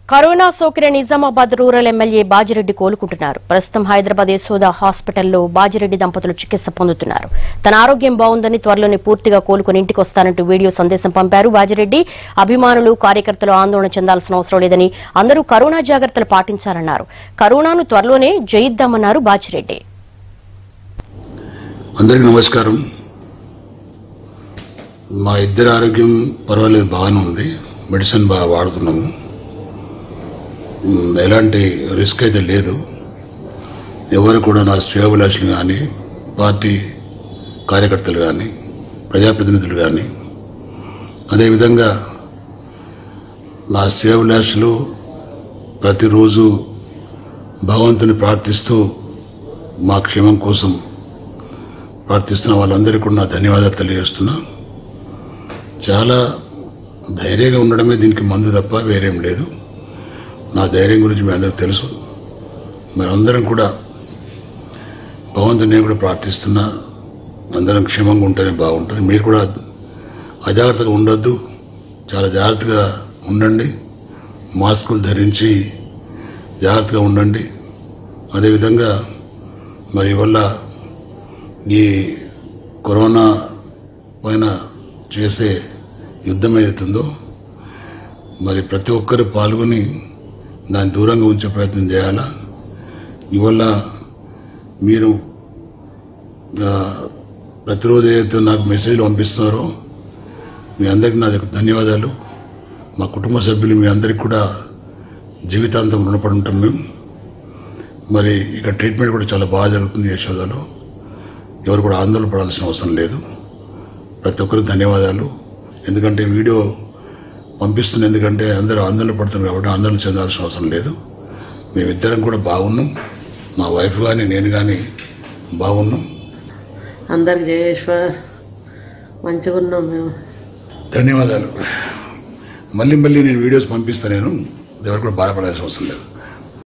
corona సోకిన Nizamabad rural MLA Bajireddy కోలుకుంటున్నారు ప్రస్తుతం హైదరాబాద్ యశోద హాస్పిటల్లో బాజిరెడ్డి దంపతులు చికిత్స పొందుతున్నారు తన ఆరోగ్యం బాగుందని త్వరలోనే పూర్తిగా కోలుకుని ఇంటికి వస్తానంటూ వీడియో సందేశం పంపారు బాజిరెడ్డి అభిమానులు కార్యకర్తలు ఆందోళన చెందాల్సిన అవసరం లేదని అందరూ కరోనా జాగ్రత్తలు పాటించాలన్నారు కరోనాను త్వరలోనే జయిద్దామన్నారు బాజిరెడ్డి అందరికీ నమస్కారం మా ఇద్దరి ఆరోగ్యం పర్వాలేదు బాగానే ఉంది మెడిసిన్ బాగా వాడుతున్నాము మ్, ఎలాంటి రిస్క్ అయితే లేదు ఎవరు కూడా నా శ్రేయోభిలాషులు కానీ పార్టీ కార్యకర్తలు కానీ ప్రజాప్రతినిధులు కానీ అదేవిధంగా నా శ్రేయోభిలాషులు ప్రతిరోజు భగవంతుని ప్రార్థిస్తూ మా క్షేమం కోసం ప్రార్థిస్తున్న వాళ్ళందరికీ కూడా నా ధన్యవాదాలు తెలియజేస్తున్నా చాలా ధైర్యంగా ఉండడమే దీనికి మందు తప్ప వేరేం లేదు నా ధైర్యం గురించి మీ అందరికీ తెలుసు మనందరం కూడా భగవంతుని నేను కూడా ప్రార్థిస్తున్నా అందరం క్షేమంగా ఉంటేనే బాగుంటుంది మీరు కూడా అజాగ్రత్తగా ఉండొద్దు చాలా జాగ్రత్తగా ఉండండి మాస్కులు ధరించి జాగ్రత్తగా ఉండండి అదేవిధంగా మరి వల్ల ఈ కరోనా పైన చేసే యుద్ధం ఏదైతుందో మరి ప్రతి ఒక్కరు పాల్గొని దాన్ని దూరంగా ఉంచే ప్రయత్నం చేయాలా ఇవల్ల మీరు ఆ, ప్రతిరోజు ఏదైతే నాకు మెసేజ్లు పంపిస్తున్నారో మీ అందరికీ నా ధన్యవాదాలు మా కుటుంబ సభ్యులు మీ అందరికీ కూడా జీవితాంతం రుణపడి ఉంటాం మేము మరి ఇక్కడ ట్రీట్మెంట్ కూడా చాలా బాగా జరుగుతుంది యశోదలో ఎవరు కూడా ఆందోళన పడాల్సిన అవసరం లేదు ప్రతి ఒక్కరికి ధన్యవాదాలు ఎందుకంటే ఈ వీడియో పంపిస్తున్న ఎందుకంటే అందరూ ఆందోళన పడుతున్నారు కాబట్టి ఆందోళన చెందాల్సిన అవసరం లేదు మేమిద్దరం కూడా బాగున్నాం మా వైఫ్ కానీ నేను కానీ బాగున్నాం అందరికి జయేశ్వర్ మంచిగా ఉన్నాం మేము ధన్యవాదాలు మళ్ళీ మళ్ళీ నేను వీడియోస్ పంపిస్తాను నేను ఎవరు కూడా బాధపడాల్సిన అవసరం లేదు